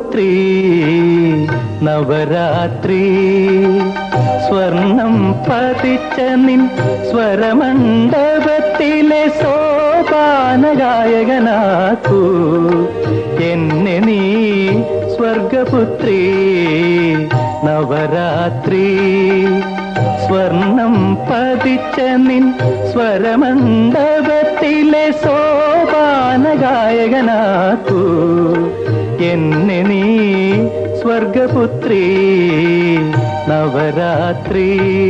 സ്വർഗപുത്രി നവരാത്രി സ്വർണം പതിച്ച നിൻ സ്വരമണ്ഡപത്തിലെ സോപാന ഗായകനാക്കൂ എന്നെ നീ സ്വർഗപുത്രി നവരാത്രി സ്വർണം പതിച്ച നിൻ സ്വരമണ്ഡപത്തിലെ സോപാന ഗായകനാക്കൂ എന്നെ നീ സ്വർഗപുത്രി നവരാത്രി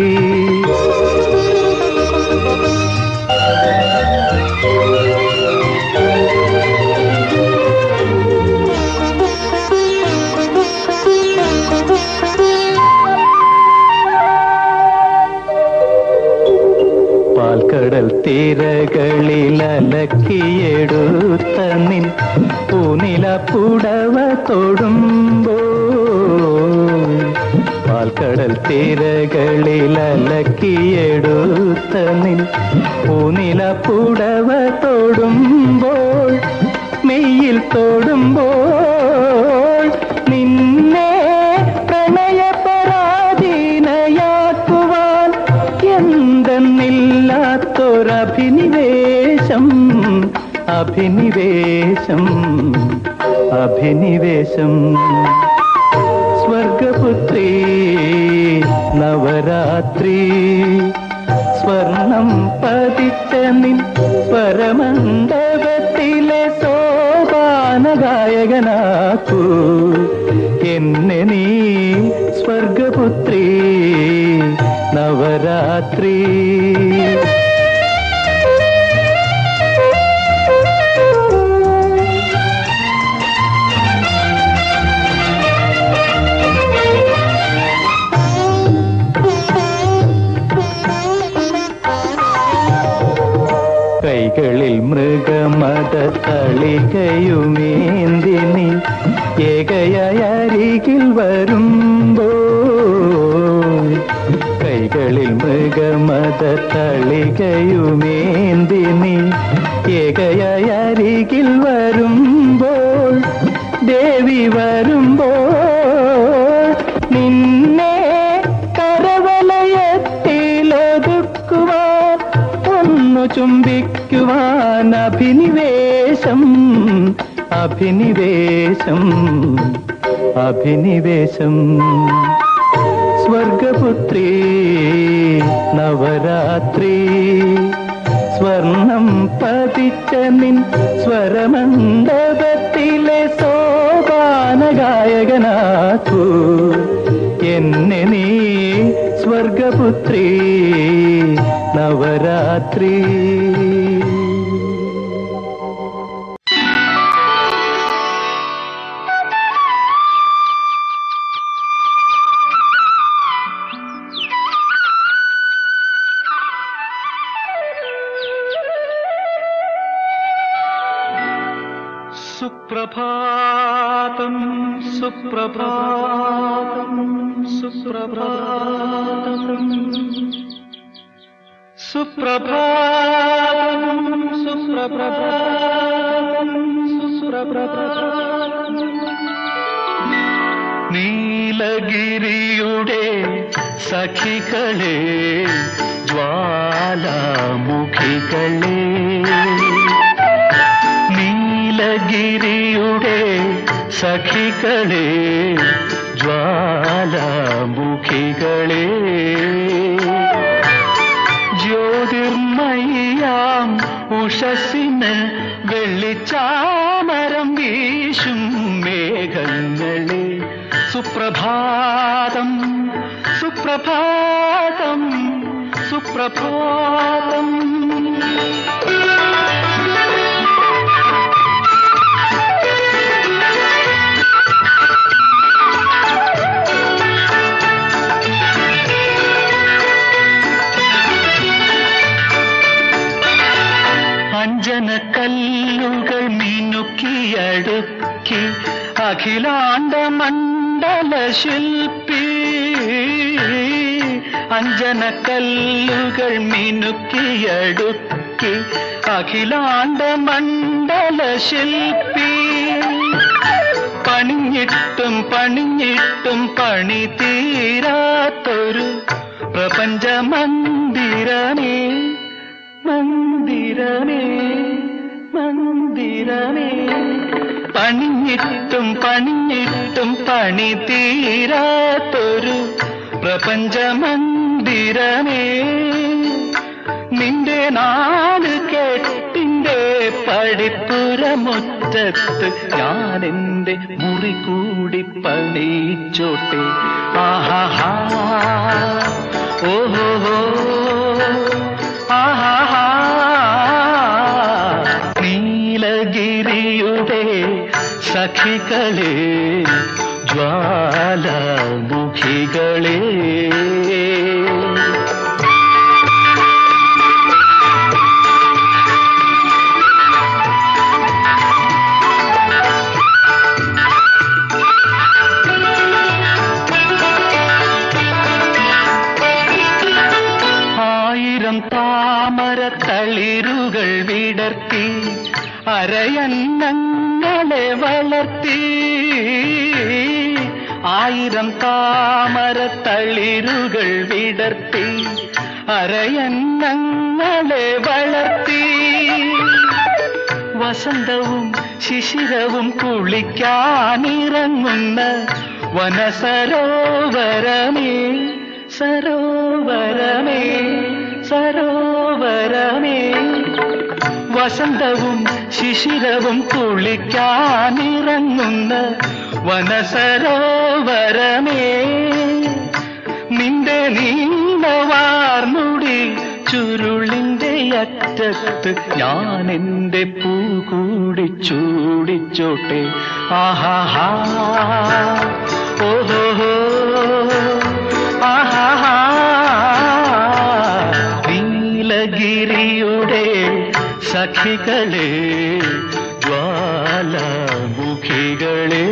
പാൽക്കടൽ തീരകളിൽ അലക്കിയെടുത്ത നിൻ പൂനില പുടവ തൊടുമ്പോ പാൽക്കടൽ തീരകളിൽ അലക്കിയെടുത്ത നിൻ പൂനില പുടവ തൊടുമ്പോൾ മെയ്യിൽ തൊടുമ്പോൾ നിന്നെ പ്രണയപരാധീനയാക്കുവാൻ എന്തെന്നില്ലാത്തൊരഭിനിവേശം അഭിനിവേശം അഭിനിവേശം സ്വർഗപുത്രി നവരാത്രി സ്വർണം പതിച്ച നിൻ സ്വരമണ്ഡപത്തിലെ സോപാന ഗായകനാക്കൂ എന്നെ നീ സ്വർഗപുത്രി നവരാത്രി കൈകളിൽ മൃഗമത തളികയുമേന്തിനി ഏകയായ അരികിൽ വരുമ്പോ കൈകളിൽ മൃഗമത തളികയുമേന്തിനി ഏകയായ അരികിൽ വരുമ്പോൾ ദേവി വരുമ്പോൾ നിന്നെ കരവലയത്തിലൊതുക്കുവാൻ ഒന്നു ചുംബിക്കുവാൻ അഭിനിവേശം അഭിനിവേശം അഭിനിവേശം സ്വർഗപുത്രി നവരാത്രി സ്വർണം പതിച്ച നിൻ സ്വരമണ്ഡപത്തിലെ സോപാന ഗായകനാക്കൂ എന്നെ നീ സ്വർഗപുത്രി നവരാത്രി സുപ്രഭാതം സുപ്രഭാതം സുപ്രഭാതം സുപ്രഭാതം സുപ്രഭാതം സുപ്രഭാതം നീലഗിരിയുടെ സഖികളെ ജ്വാലാമുഖികളെ നീലഗിരിയുടെ സഖികളെ ജ്വാലാമുഖികളെ ജ്യോതിർമയ്യാം ഉഷസിന് വെള്ളിച്ചാമരം വീശും മേഘങ്ങളെ സുപ്രഭാതം സുപ്രഭാതം സുപ്രഭാതം അഞ്ജന കല്ലുകൾ മിനുക്കിയടുക്കി അഖിലാണ്ട മണ്ഡല ശില്പി അഞ്ജന കല്ലുകൾ മിനുക്കിയടുക്കി അഖിലാണ്ട മണ്ഡല ശില്പി പണിഞ്ഞിട്ടും പണിഞ്ഞിട്ടും പണി തീരാത്തൊരു പ്രപഞ്ച മന്ദിരമേ മന്ദിരമേ മന്ദിരമേ പണിഞ്ഞിട്ടും പണിഞ്ഞിട്ടും പണി തീരാത്തൊരു പ്രപഞ്ച മന്ദിരമേ നിന്റെ നാല് കെട്ടിന്റെ പടിപ്പുറമുറ്റത്ത് ഞാൻ എന്റെ മുറി കൂടി പണിച്ചോട്ടെ ആഹാ ഓഹോ ആഹാ നീലഗിരിയുടെ സഖികളെ ജ്വാലാമുഖികളെ ആയിരം താമര തളിരുകൾ വിടർത്തി അരയന്നങ്ങളെ വളർത്തി ആയിരം താമര തളിരുകൾ വിടർത്തി അരയന്നങ്ങളെ വളർത്തി വസന്തവും ശിശിരവും കുളിക്കാനിറങ്ങുന്ന വനസരോവരമേ സരോവരമേ സരോവരമേ വസന്തവും ശിശിരവും കുളിക്കാനിറങ്ങുന്ന വനസരോവരമേ നിന്റെ നീളവാർമുടി ചുരുളിന്റെ അറ്റത്ത് ഞാൻ എന്റെ പൂ കൂടി ചൂടിച്ചോട്ടെ ആഹാ ഓഹോ ആഹാ നീലഗിരിയുടെ സഖികളെ ജ്വാലാമുഖികളെ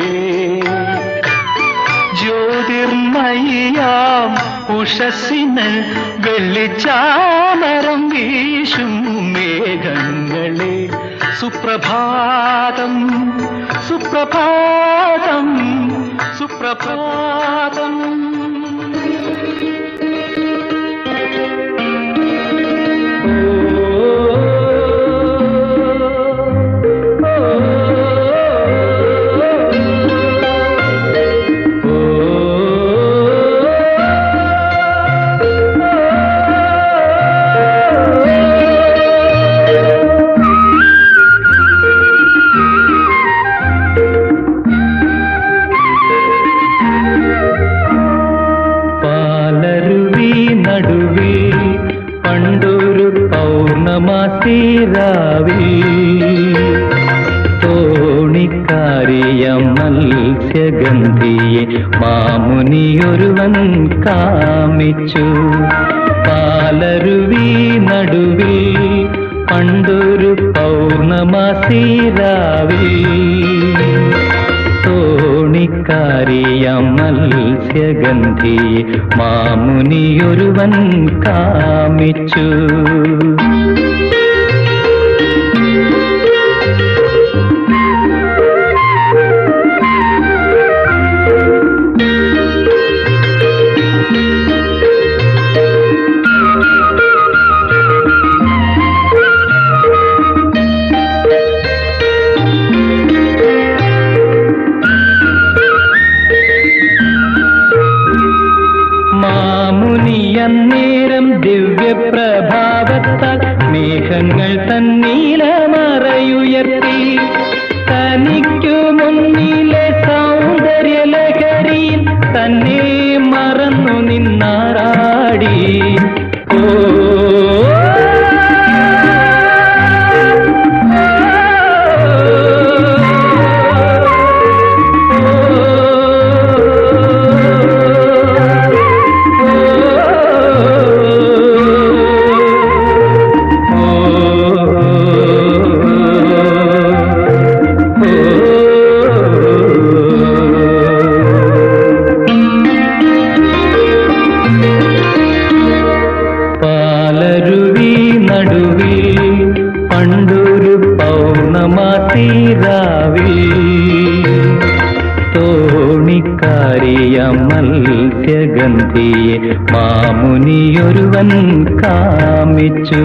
ജ്യോതിർമയ്യാം ഉഷസ്സിന് വെള്ളിച്ചാമരം വീശും മേഘങ്ങളെ സുപ്രഭാതം സുപ്രഭാതം സുപ്രഭാതം പാലരുവി നടുവി പണ്ടൊരു പൗർണമാസി രാവി തോണിക്കാരിയ മത്സ്യഗന്ധിയെ മാമുനിയൊരുവൻ കാമിച്ചു പാലരുവി നടുവി പണ്ടൊരു പൗർണമാസി രാവി തോണിക്കാരിയ മത്സ്യഗന്ധിയെ മാമുനിയൊരുവൻ കാമിച്ചു മാമുനിയന്നേരം ദിവ്യപ്രഭാവത്താൽ മേഘങ്ങൾ തന്നീലമറയുയർത്തി തനിക്കു മുന്നിലെ സൗന്ദര്യലഹരിയിൽ തന്നെ മറന്നു നിന്നാറാടി ഓ തോണിക്കാരിയ മത്സ്യഗന്ധിയെ മാമുനിയൊരുവൻ കാമിച്ചു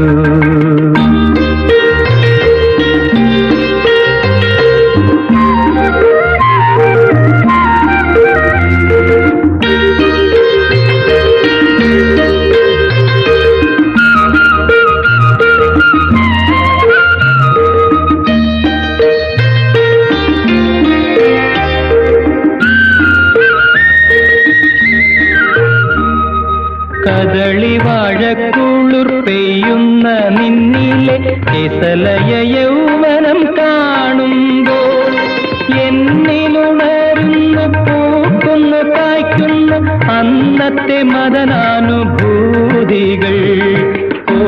കദളി വാഴക്കുളിർ പെയ്യുന്ന നിന്നിലെ കിസലയ യൗവനം കാണുമ്പോൾ എന്നിലുണരുന്നു പൂക്കുന്നു കായ്ക്കുന്നു അന്നത്തെ മദനാനുഭൂതികൾ ഓ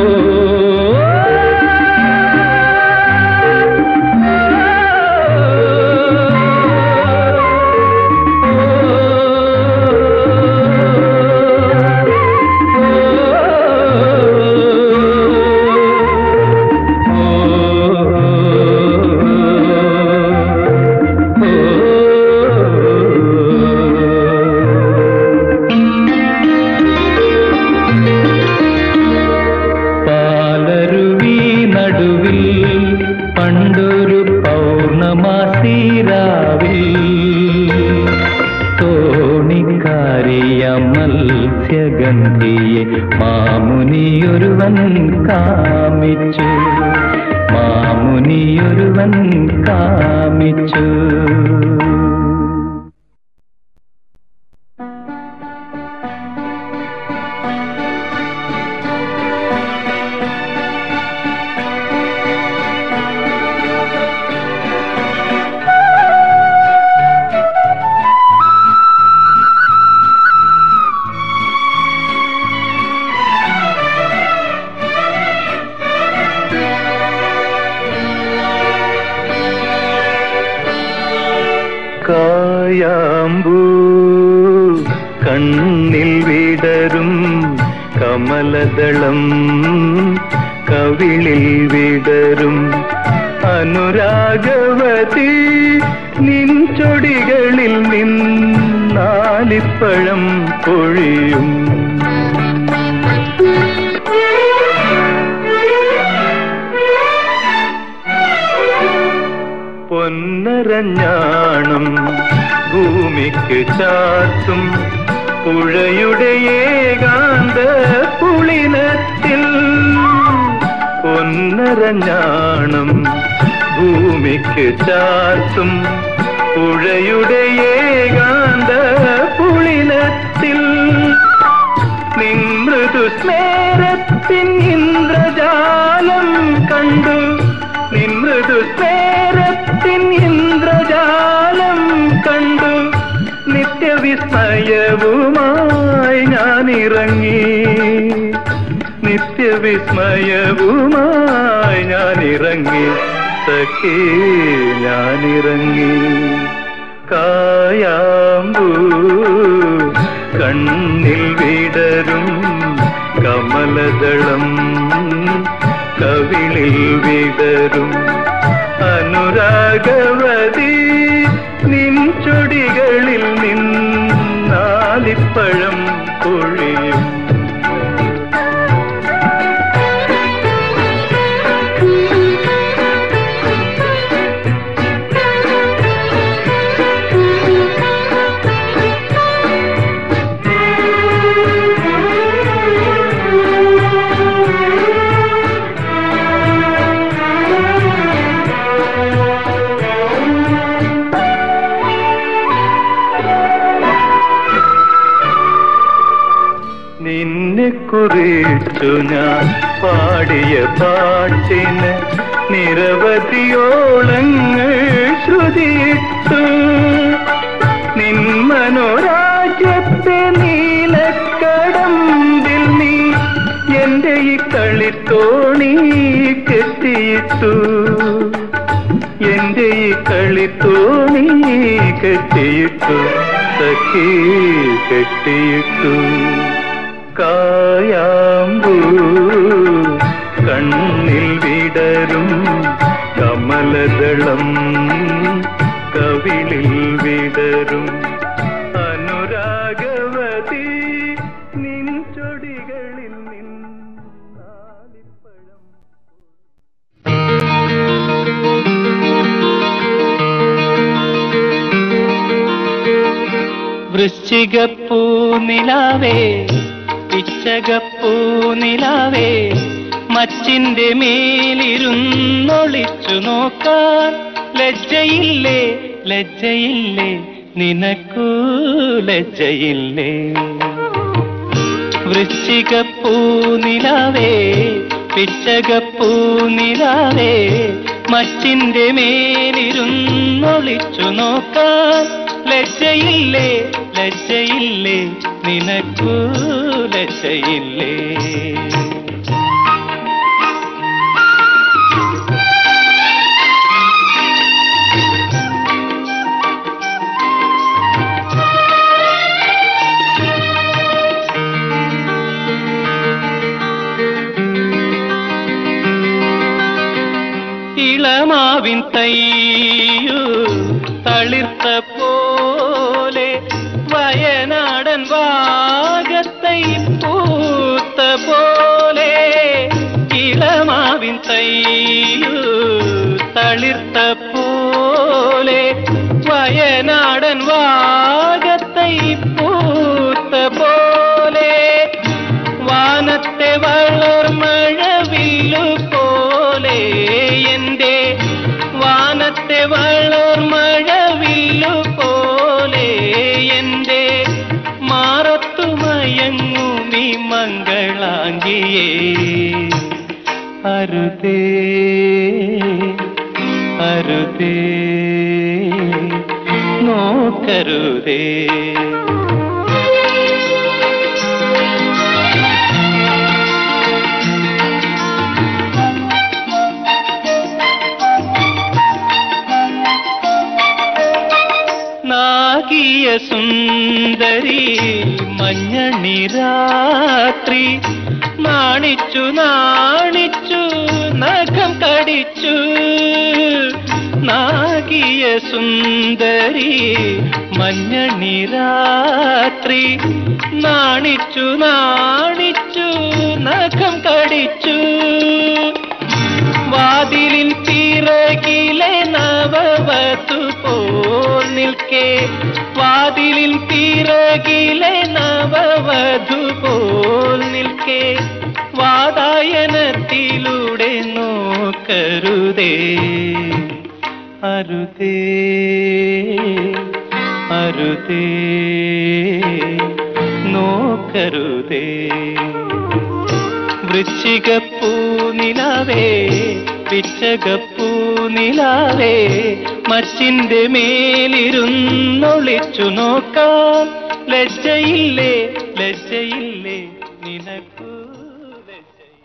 പാലരുവി നടുവിൽ പണ്ടൊരു പൗർണമാസീരാവിൽ തോണിക്കാരിയ മത്സ്യഗന്ധിയെ മാമുനിയൊരുവൻ കാമിച്ചു മാമുനിയൊരുവൻ കാമിച്ചു കായാമ്പൂ കണ്ണിൽ വിടരും കമലദളം കവിളിൽ വിടരും അനുരാഗവതി നിൻ ചൊടികളിൽ നിന്നാലിപ്പഴം പൊഴിയും പൊന്നരഞ്ഞാണം ഭൂമിക്ക് ചാത്തും പുഴയുടെ ഏകാന്ത പുളിനത്തിൽ പൊന്നരഞ്ഞാണം ഭൂമിക്ക് ചാത്തും പുഴയുടെ ഏകാന്ത പുളിനത്തിൽ നിമൃദു സ്മേരത്തിൻ ഇന്ദ്രജാലം കണ്ടു നിമൃദു സ്മേരത്തിൻ ഇന്ദ്രജാലം കണ്ടു നിത്യവിസ്മയവുമായി ഞാനിറങ്ങി നിത്യവിസ്മയവുമായി ഞാനിറങ്ങി സഖി ഞാനിറങ്ങി കായാമ്പൂ കണ്ണിൽ വിടരും കമലദളം കവിളിൽ വിടരും അനുരാഗവതി നിൻ ചൊടികളിൽ നിന്നാലിപ്പഴം പൊഴിയും നിന്നെ കുറിച്ചു ഞാൻ പാടിയ പാട്ടിന് നിരവധിയോളങ്ങൾ ശ്രുതിയിട്ടു നിൻ മനോരാജ്യത്തെ നീലക്കടമ്പിൽ നീ എന്റെ ഈ കളിത്തോണി കെട്ടിയിട്ടു എന്റെ ഈ കളിത്തോണി കെട്ടിയിട്ടു സഖി കെട്ടിയിട്ടു കായാമ്പൂ കണ്ണിൽ വിടരും കമലദളം കവിളിൽ വിടരും അനു വൃശ്ചികപ്പൂ നിലാവേ പിച്ചകപ്പൂ നിലാവേ മച്ചിന്റെ മേലിരുന്നൊളിച്ചു നോക്കാൻ ലജ്ജയില്ലേ ലജ്ജയില്ലേ നിനക്കൂ ലജ്ജയില്ലേ വൃശ്ചികപ്പൂ നിലാവേ പിച്ചകപ്പൂ നിലാവേ മച്ചിന്റെ മേലിരുന്നൊളിച്ചു നോക്കാൻ ലജ്ജയില്ലേ ലജ്ജയില്ലേ നിനക്കൂ ലജ്ജയില്ലേ ഇളമാവിൻ തയ്യു തളിർത്ത പോലെ വയനാടൻ വാഗത്തൈ പൂത്ത പോലെ ഇളമാവിൻ തയ്യു തളിർത്ത പോലെ വയനാടൻ വാഗത്തൈ പൂത്ത പോലെ വാനത്തെ വളർമഴവില്ലു പോലെ എൻ്റെ വാനത്തെ വളർമഴവില്ലു പോലെ എൻ്റെ മാറത്തുമയങ്ങുമി മംഗളാംഗിയേ അരുതേ അരുതേ നോക്കരുതേ നാഗിയ സുന്ദരി മഞ്ഞണി രാത്രി നാണിച്ചു നാണിച്ചു നഖം കടിച്ചു നാഗിയ സുന്ദരി മഞ്ഞണി രാത്രി നാണിച്ചു നാണിച്ചു നഖം കടിച്ചു വാതിലിൻ പിറകിലെ നവവധു പോൽ നിൽക്കെ വാതിലിൻ പിറകിലെ നവവധു പോൽ നിൽക്കെ വാതായനത്തിലൂടെ നോക്കരുതേ അരുതേ അരുതേ നോക്കരുതേ വൃശ്ചികപ്പൂ നിലാവേ പിച്ചകപ്പൂ നിലാവേ മച്ചിന്റെ മേലിരുന്നൊളിച്ചു നോക്കാം ലജ്ജയില്ലേ ലജ്ജയില്ലേ നിനക്കൂ ലജ്ജയില്ലേ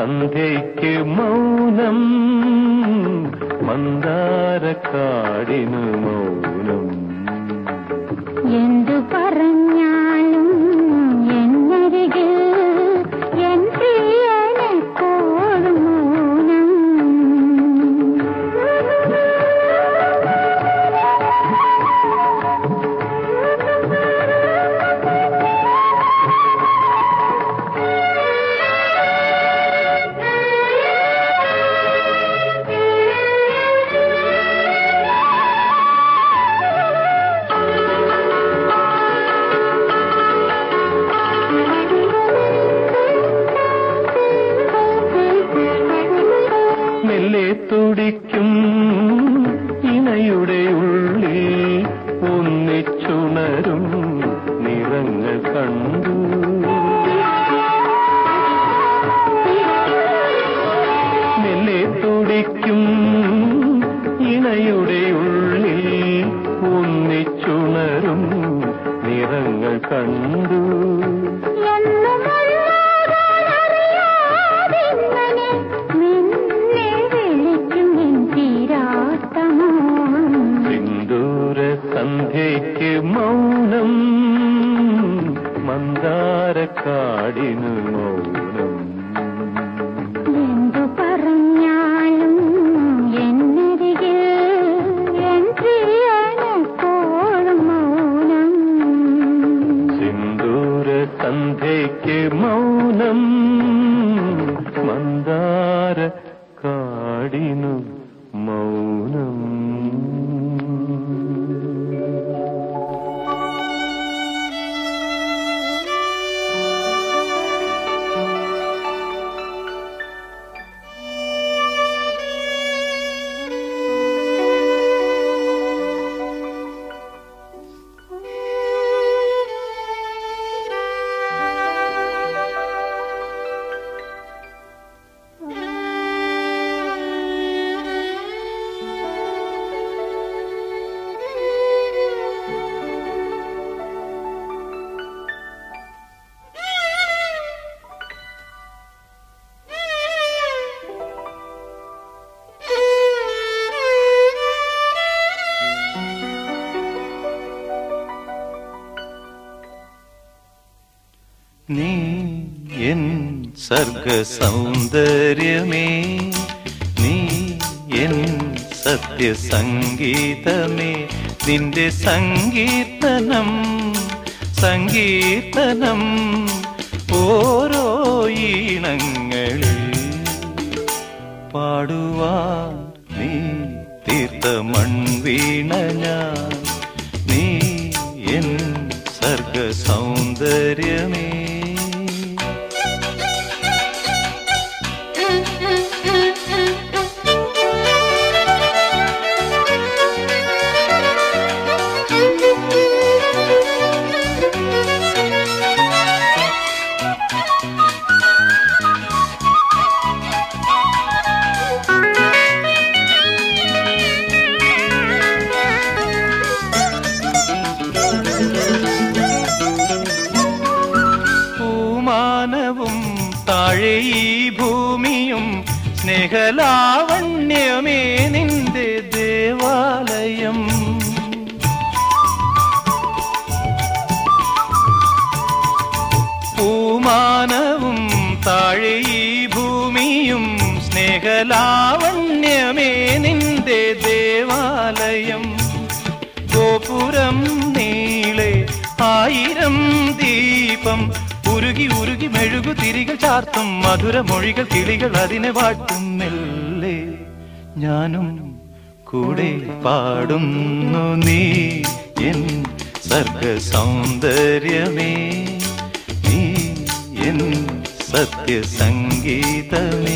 സന്ധ്യയ്ക്ക് മൗനം മന്ദാരക്കാടിനു മൗനം എന്തു പറഞ്ഞാലും എന്നരികിൽ എൻ പ്രിയനെപ്പോഴും മൗനം മെല്ലെ തുടിക്കും ഇണയുടെ ഉള്ളിൽ ഒന്നിച്ചുണരും നിറങ്ങൾ കണ്ടു മെല്ലെ തുടിക്കും ഇണയുടെ ഉള്ളിൽ ഒന്നിച്ചുണരും നിറങ്ങൾ കണ്ടു എന്നുമല്ലാതാനറിയാതിങ്ങനെ നിന്നെ വിളിക്കും എൻ തീരാത്തമോഹം സിന്ദൂര സന്ധ്യയ്ക്ക് മൗനം മന്ദാരക്കാടിനു മൗനം എന്തു പറഞ്ഞാലും എന്നരികിൽ എൻ പ്രിയനെപ്പോഴും മൗനം സിന്ദൂര സന്ധ്യയ്ക്ക് മൗനം മന്ദാര കാടിനു മൗനം നീ എൻ സർഗ സൗന്ദര്യമേ നീ എൻ സത്യസംഗീതമേ നിന്റെ സങ്കീർത്തനം സങ്കീർത്തനം ഓരോ ഈണങ്ങളിൽ പാടുവാൻ നീ തീർത്ത മൺവീണ ഞാൻ നീ എൻ സർഗ സൗന്ദര്യമേ പൂമാനവും താഴെ ഈ ഭൂമിയും സ്നേഹലാവണ്യമേ നിന്റെ ദേവാലയം പൂമാനവും താഴെ ഈ ഭൂമിയും സ്നേഹലാവണ്യമേ നിന്റെ ദേവാലയം ഗോപുരം നീളെ ആയിരം ദീപം ഉരുകി ഉരുകി മെഴുകു തിരികൾ ചാർത്തും മധുരമൊഴികൾ കിളികൾ അതിനെ വാട്ടും മെല്ലെ ഞാനും കൂടെ പാടുന്നു നീ എൻ സർഗ സൗന്ദര്യമേ നീ എൻ സത്യസംഗീതമേ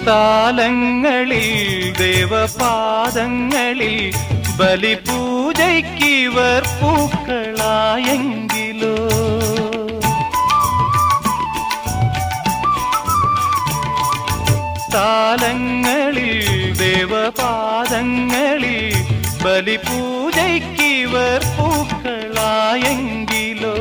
താലങ്ങളിൽ ദേവപാദങ്ങളിൽ ബലിപൂജയ്ക്കിവർ പൂക്കളായെങ്കിലോ താലങ്ങളിൽ ദേവപാദങ്ങളിൽ ബലിപൂജയ്ക്കിവർ പൂക്കളായെങ്കിലോ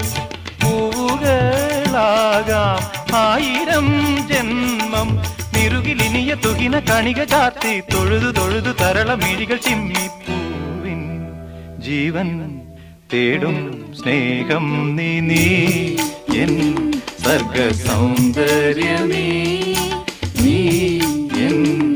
പൂവുകളാകാം ആയിരം ജന്മം നിറുകിലിനിയ തുകിന കണിക ചാത്തി തൊഴുതു തൊഴുതു തരള മിഴികൾ ചിമ്മിപ്പൂവിൻ ജീവൻ തേടും സ്നേഹം നീ നീ എൻ സർഗ സൗന്ദര്യമേ നീ എൻ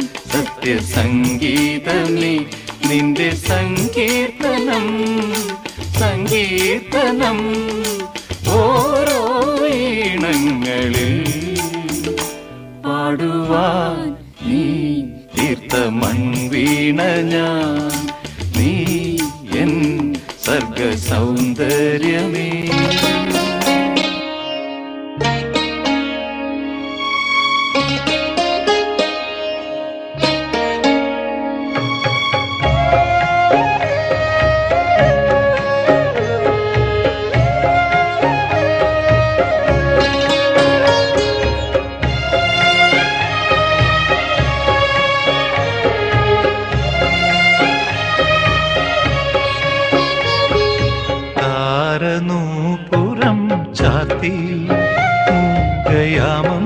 സത്യസംഗീതമേ നിന്റെ സങ്കീർത്തനം സങ്കീർത്തനം ഓരോ ഈണങ്ങളിൽ പാടുവാൻ നീ തീർത്ത മൺവീണ ഞാൻ നീ എൻ സർഗ സൗന്ദര്യമേ താരനൂപുരം ചാത്തി മൂകയാമം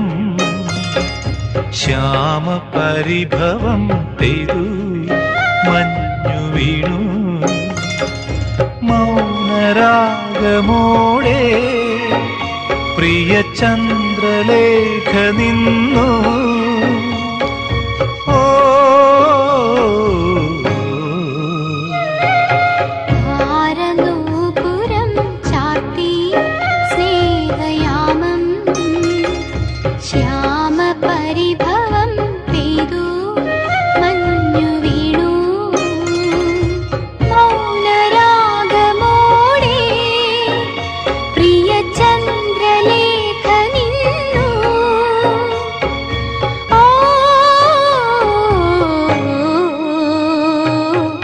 ശ്യാമ പരിഭവം പെയ്തു മഞ്ഞു വീണു മൗനരാഗമോടെ പ്രിയ ചന്ദ്രലേഖ നിന്നു ഓ ആരനൂപുരം ചാത്തി സ്നേഹയാമം ശ്യാമപരിഭവം പെയ്തു മഞ്ഞു വീണു മൗനരാഗമോടെ പ്രിയ ചന്ദ്രലേഖ നിന്നു ഓ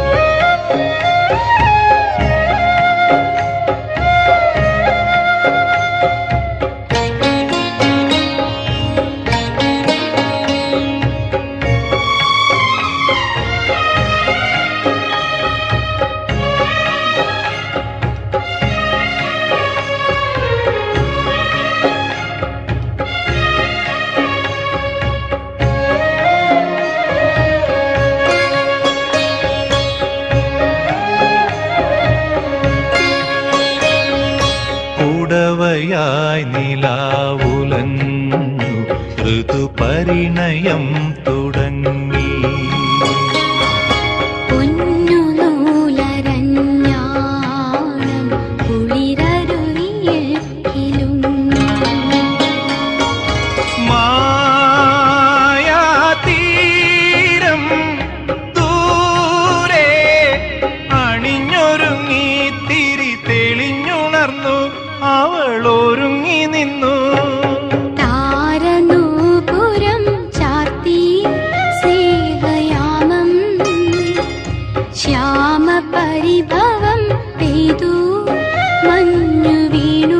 ഉടവയായി നിലാവുലഞ്ഞു ഋതുപരിണയം തുടങ്ങി പൊന്നു നൂലരഞ്ഞാണം കുളിരരുവിയിൽ കിലുങ്ങി മായാതീരം ദൂരെ അണിഞ്ഞൊരുങ്ങി തിരി തെളിഞ്ഞുണർന്നു അവൾ ഒരുങ്ങി നിന്നു താരനൂപുരം ചാർത്തി സ്നേഹയാമം ശ്യാമപരിഭവം പെയ്തു മഞ്ഞു വീണു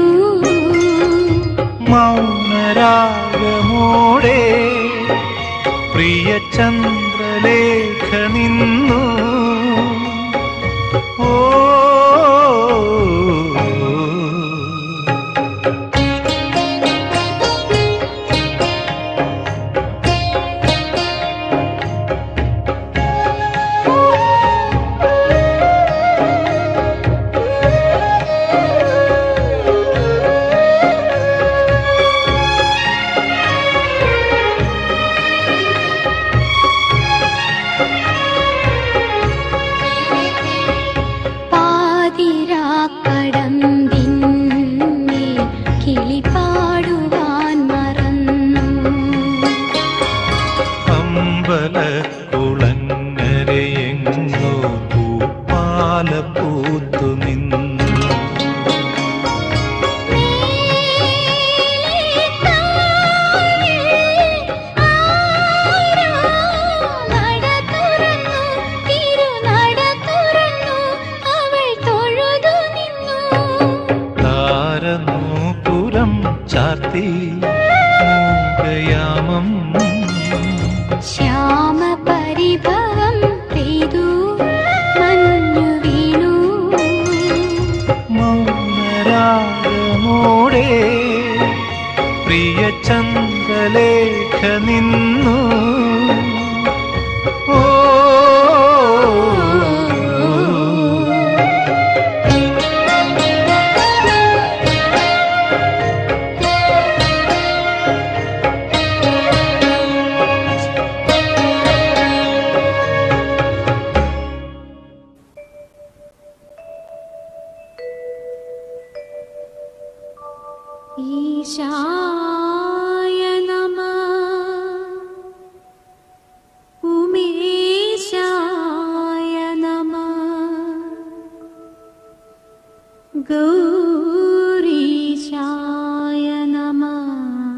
മൗനരാഗമോടെ പ്രിയ ചന്ദ്രലേഖ നിന്നു ഓ ചാർത്തി മൂകയാമം ശ്യാമ പരിഭവം പെയ്തു മഞ്ഞു വീണു മൗനരാഗമോടെ പ്രിയ ചന്ദ്രലേഖ നിന്നു ഓ ഈശായ നമഃ ഉമേശായ നമഃ ഗൗരീശായ നമഃ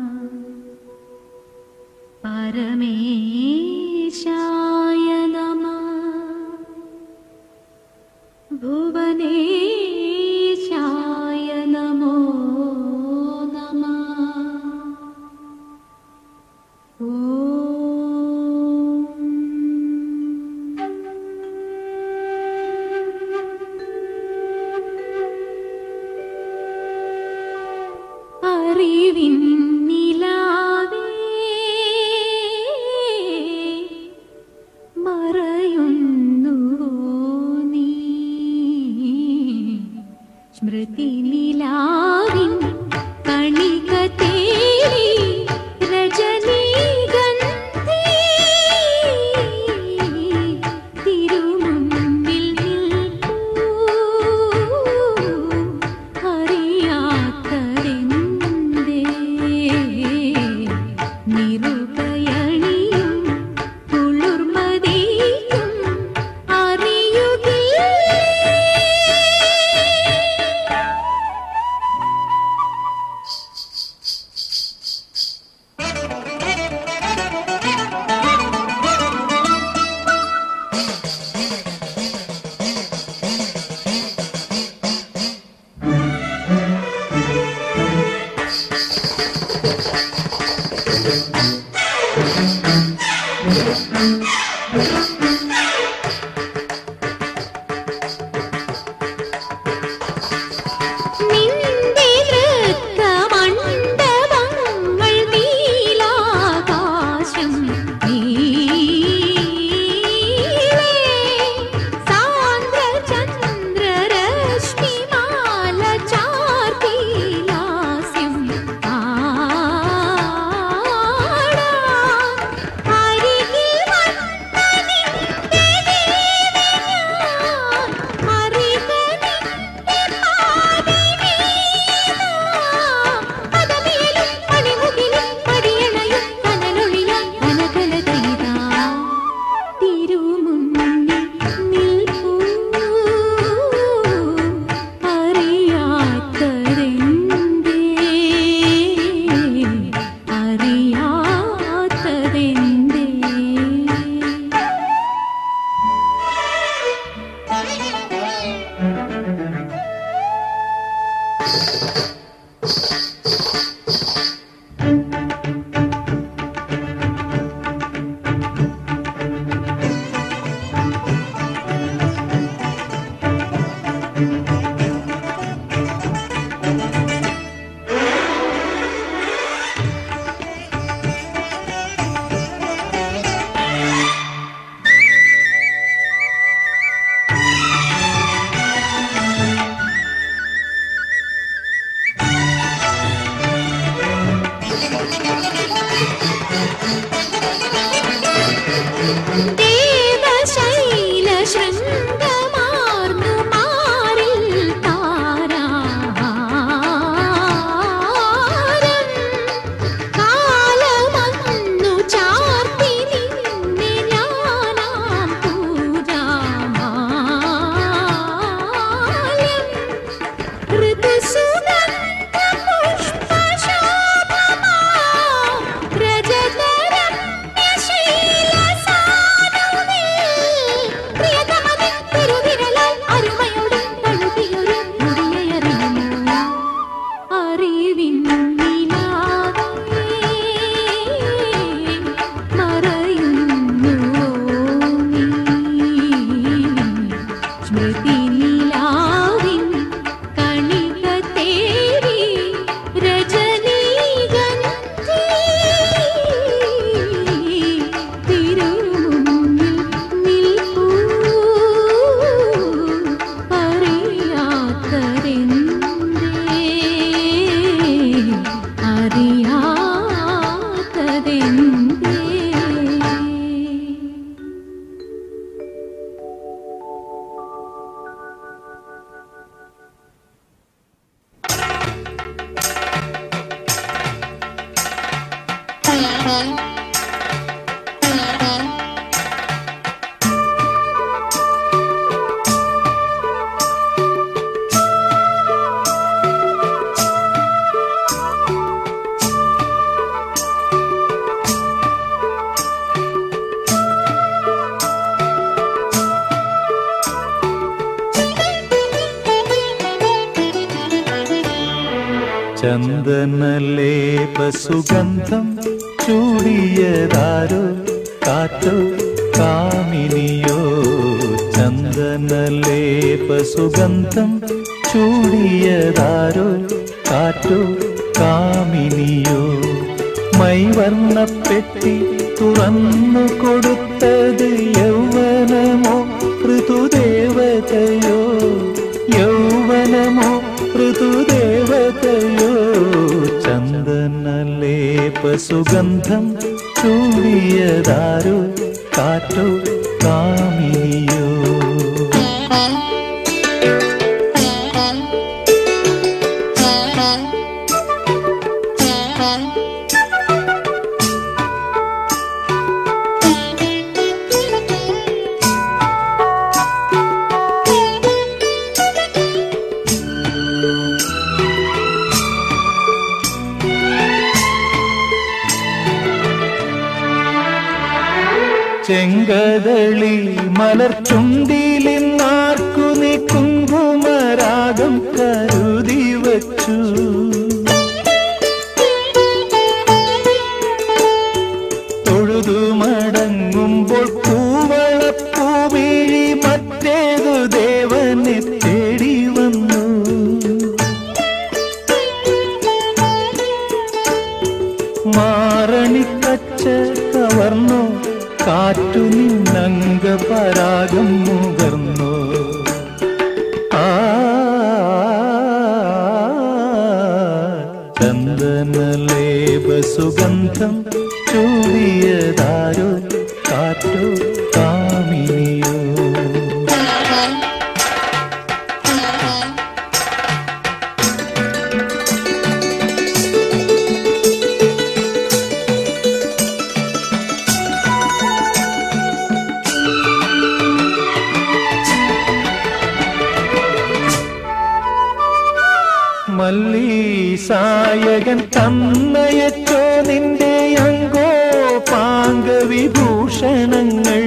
പരമേശായ നമഃ ഭുവനേശായ നമോ നമഃ ഓം അറിവിൻ നിലാവേ മറയുന്നുവോ നീ സ്മൃതി നിലാവിൻ കണിക തേടി രജനീഗന്ധി തിരുമുമ്പിൽ നിൽപ്പൂ അറിയാത്തതെന്തേ നിറുപയണിയും കുളിർമതിയും അറിയുകില്ലേ നിന്റെ നൃത്തമണ്ഡപങ്ങൾ നീലാകാശം നീളേ സാന്ദ്രചന്ദ്രരശ്മിമാല ചാർത്തിലാസ്യം ആടാം. അരികിൽ വന്ന നിന്റെ ദേവനാൻ അറികനിന്റെ പദവിയിലും പണിമുകിലും പടിയണയും കനലൊളിയായി കനകലതയിതാ തിരുമുന്നിൽ നിൽപ്പൂ അറിയാത്തതെന്തേ അറിയാത്തതെന്തേ ചന്ദനലേപ സുഗന്ധം ചൂടിയതാരോ കാറ്റോ കാമിനിയോ ചന്ദനലേപ സുഗന്ധം ചൂടിയതാരോ കാറ്റോ കാമിനിയോ മൈവർണ്ണപ്പെട്ടി തുറന്നു കൊടുത്തത് യൗവനമോ ഋതുദേവതയോ യൗവനമോ ഋതുദേവതയോ ചന്ദനലേപ സുഗന്ധം ചൂടിയതാരോ കാറ്റോ കാമിനിയോ ചെങ്കതളി മലർച്ചുണ്ടിലിന്നാർക്കു നീ കുങ്കുമരാഗം കരുതി വച്ചു തൊഴുതു മടങ്ങുമ്പോൾ പൂവളപ്പൂവിഴി മറ്റേതു ദേവനെ തേടി വന്നു മാറണിക്കച്ച കവർന്നു കാറ്റു നിന്നംഗ പരാഗം മുകർന്നു ആ ചന്ദനലേപ സുഗന്ധം ചൂടിയതാരോ കാറ്റോ കാമിനിയോ മല്ലീസായകൻ തന്നയച്ചോ നിന്റെ അങ്കോ പാങ്കവിഭൂഷണങ്ങൾ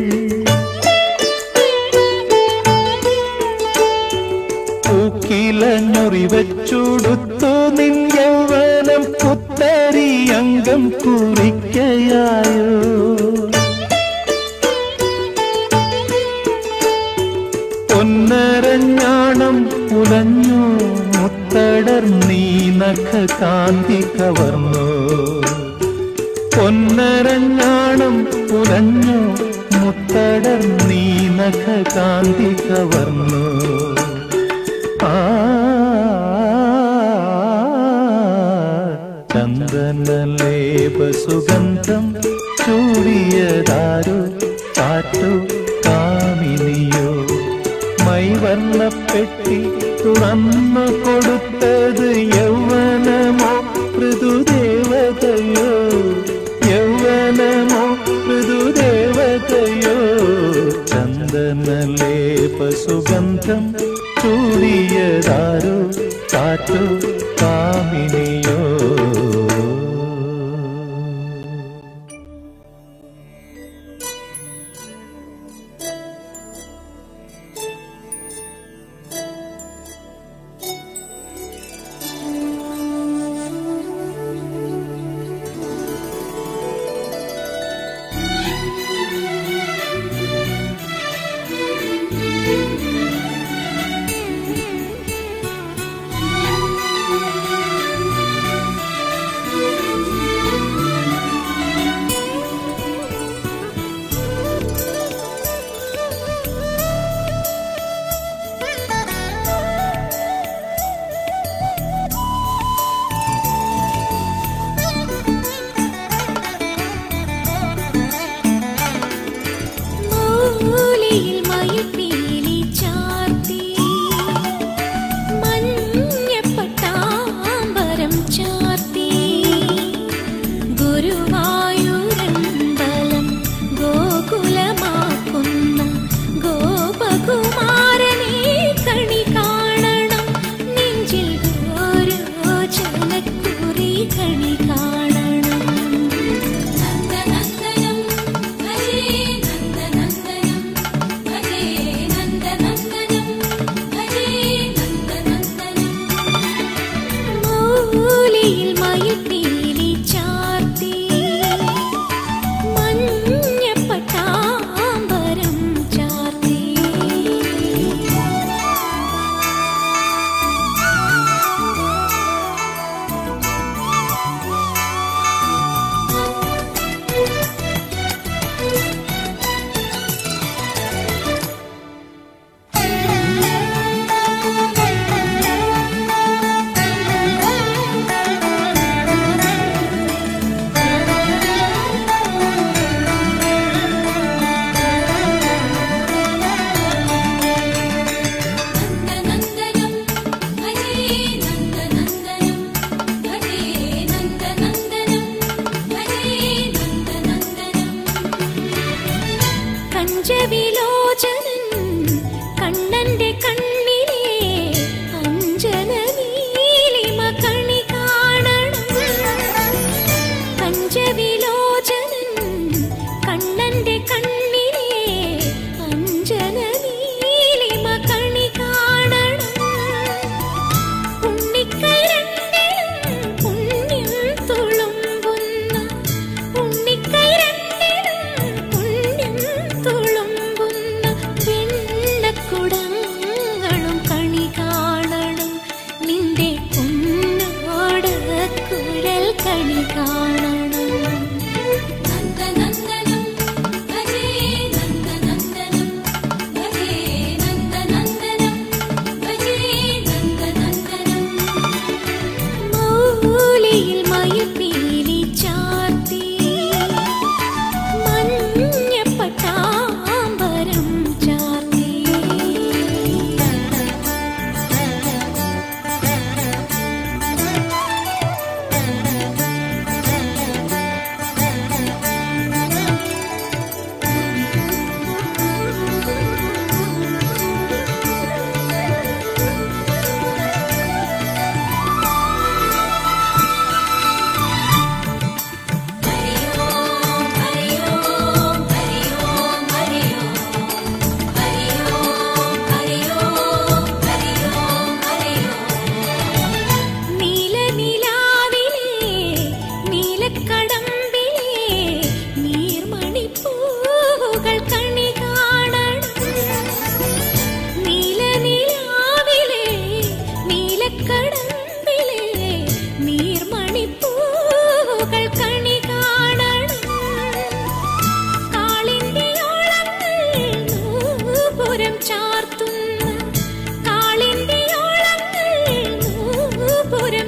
പൂക്കിലഞ്ഞൊറിവച്ചുടുത്തു നിൻ യൗവനം പുത്തരി അംഗം കുറിക്കയായോ പൊന്നരഞ്ഞാണം ഉലഞ്ഞു മുത്തടർ നീ നഖ കാന്തി കവർന്നു പൊന്നരഞ്ഞാണം ഉലഞ്ഞു മുത്തടർ നീ നഖ കാന്തി കവർന്നു ആ ചന്ദനലേപ സുഗന്ധം ചൂടിയതാരോ കാറ്റോ കാമിനിയോ മൈവർണ്ണപ്പെട്ടി തുറന്നു കൊടുത്തത് യൗവനമോ ഋതുദേവതയോ യൗവനമോ ഋതുദേവതയോ ചന്ദനലേപ സുഗന്ധം ചൂടിയതാരോ കാറ്റോ കാമിനിയോ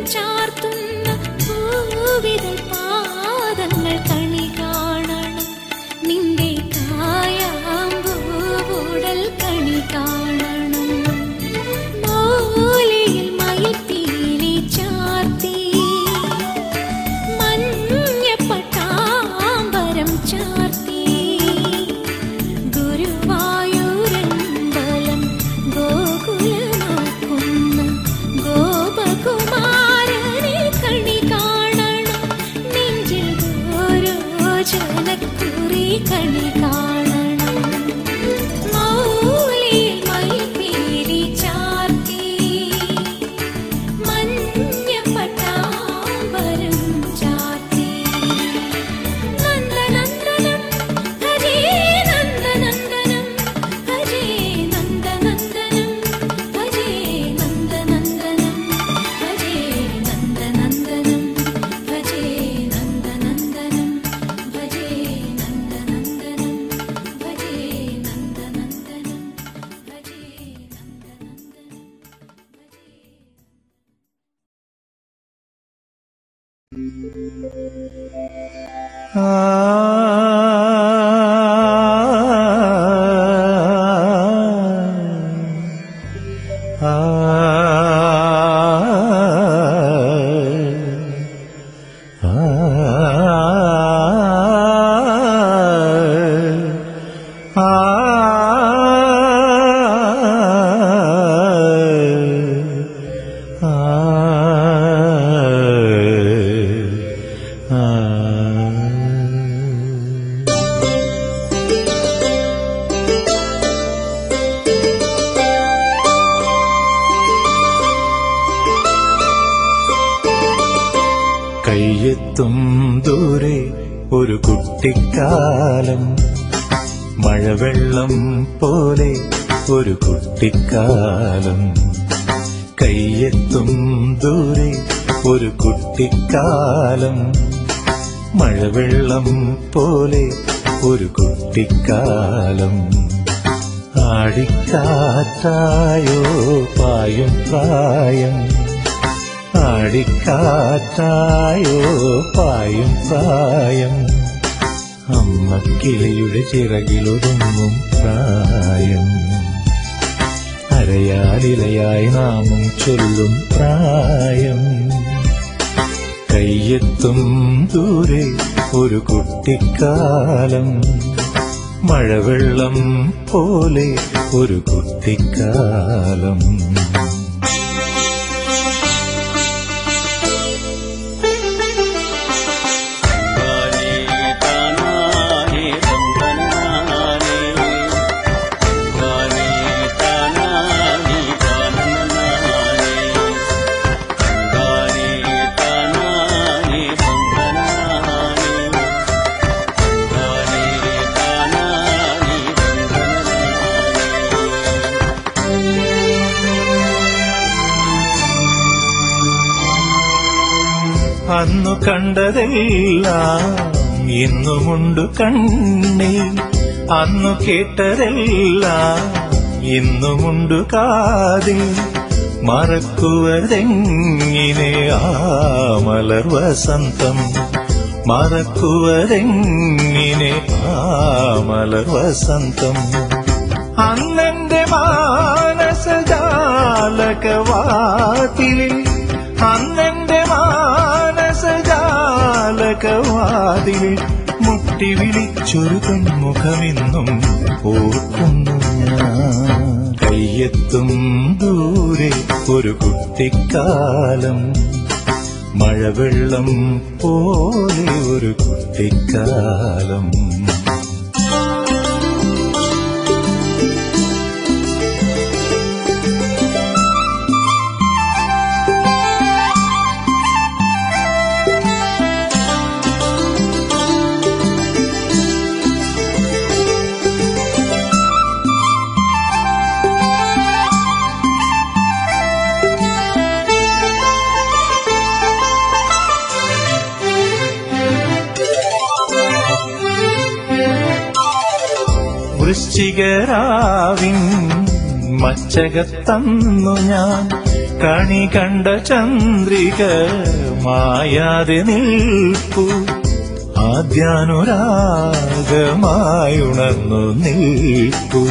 ചാർത്തുന്ന പൂവിതൾ പാദങ്ങൾ കണി കാണണം നിന്റെ കായാമ്പൂടൽ കണി കാണണം മോലയിൽ മയിൽപ്പീലി ചാർത്തി മഞ്ഞപ്പട്ടാമ്പരം ചാർത്തി ഗുരുവായൂരമ്പലം ഗോകുലമാക്കുന്ന ഗോപകുമാരനെ കണി കാണണം നെഞ്ചിൽ ഓരോ ജനക്കുറി കണി കാണണം മൗലിയിൽ മയിൽപ്പീലി ചാർത്തി മഞ്ഞപ്പട്ടാമ്പരം ചാർത്തി നന്ദനന്ദനം ഭജേ നന്ദനന്ദനം ഭജേ നന്ദനന്ദനം ഭജേ നന്ദനന്ദനം ഭജേ നന്ദനന്ദനം ഭജേ നന്ദനന്ദനം ഭജേ നന്ദനന്ദനം ഭജേ നന്ദനന്ദനം ഭജേ നന്ദനന്ദനം കയ്യെത്തും ദൂരെ ഒരു കുട്ടിക്കാലം മഴവെള്ളം പോലെ ഒരു കുട്ടിക്കാലം കയ്യെത്തും ദൂരെ ഒരു കുട്ടിക്കാലം മഴവെള്ളം പോലെ ഒരു കുട്ടിക്കാലം ആടിക്കാറ്റായോ പായും പ്രായം ആടിക്കാറ്റായോ പായും പ്രായം അമ്മ കിളിയുടെ ചിറകിലൊതുങ്ങും പ്രായം അരയാലിലയായി നാമം ചൊല്ലും പ്രായം കയ്യെത്തും ദൂരെ ഒരു കുട്ടിക്കാലം മഴവെള്ളം പോലെ ഒരു കുട്ടിക്കാലം അന്നു കണ്ടതെല്ലാം ഇന്നുമുണ്ട് കണ്ണി അന്നു കേട്ടതെല്ലാം ഇന്നുമുണ്ട് കാതിൽ മറക്കുവതെങ്ങിനെ ആ മലർ വസന്തം മറക്കുവതെങ്ങിനെ ആ മലർ വസന്തം അന്നെന്റെ മാനസജാലകവാതിലിൽ അന്നെന്റെ മാനസജാലകവാതിലിൽ മുട്ടി വിളിച്ചൊരു പെൺമുഖമെന്നും ഓർക്കുന്നു ഞാൻ കയ്യെത്തും ദൂരെ ഒരു കുട്ടിക്കാലം മഴവെള്ളം പോലെ ഒരു കുട്ടിക്കാലം വൃശ്ചികരാവിൻ മച്ചകത്തന്നു ഞാൻ കണി കണ്ട ചന്ദ്രിക മായാതെ നിൽപ്പു ആദ്യാനുരാഗമായുണർന്നു നിൽപ്പു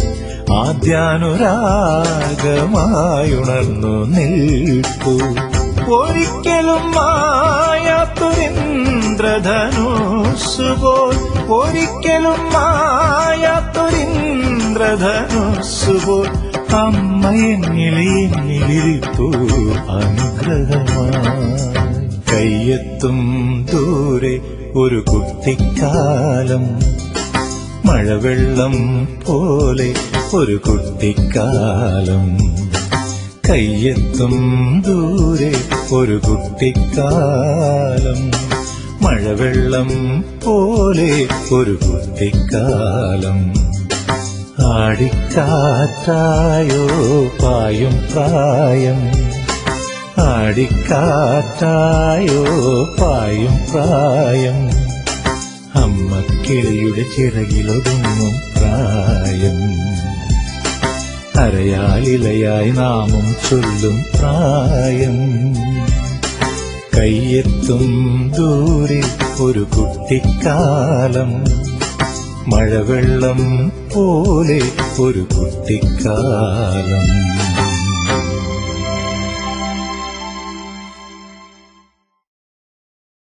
ആദ്യാനുരാഗമായുണർന്നു നിൽപ്പു ഒരിക്കലും മായാത്തൊരിന്ദ്രധനുസുപോൽ ഒരിക്കലും മായാത്തൊരിന്ദ്രധനുസുപോൽ അമ്മ എന്നിലെ എന്നിലിരിപ്പു അനുഗ്രഹമായി കയ്യെത്തും ദൂരെ ഒരു കുട്ടിക്കാലം മഴവെള്ളം പോലെ ഒരു കുട്ടിക്കാലം കയ്യെത്തും ദൂരെ ഒരു കുട്ടിക്കാലം മഴവെള്ളം പോലെ ഒരു കുട്ടിക്കാലം ആടിക്കാറ്റായോ പായും പ്രായം ആടിക്കാറ്റായോ പായും പ്രായം അമ്മ കിളിയുടെ ചിറകിലൊതുങ്ങും പ്രായം അരയാലിലയായി നാമം ചൊല്ലും പ്രായം കയ്യെത്തും ദൂരെ ഒരു കുട്ടിക്കാലം മഴവെള്ളം പോലെ ഒരു കുട്ടിക്കാലം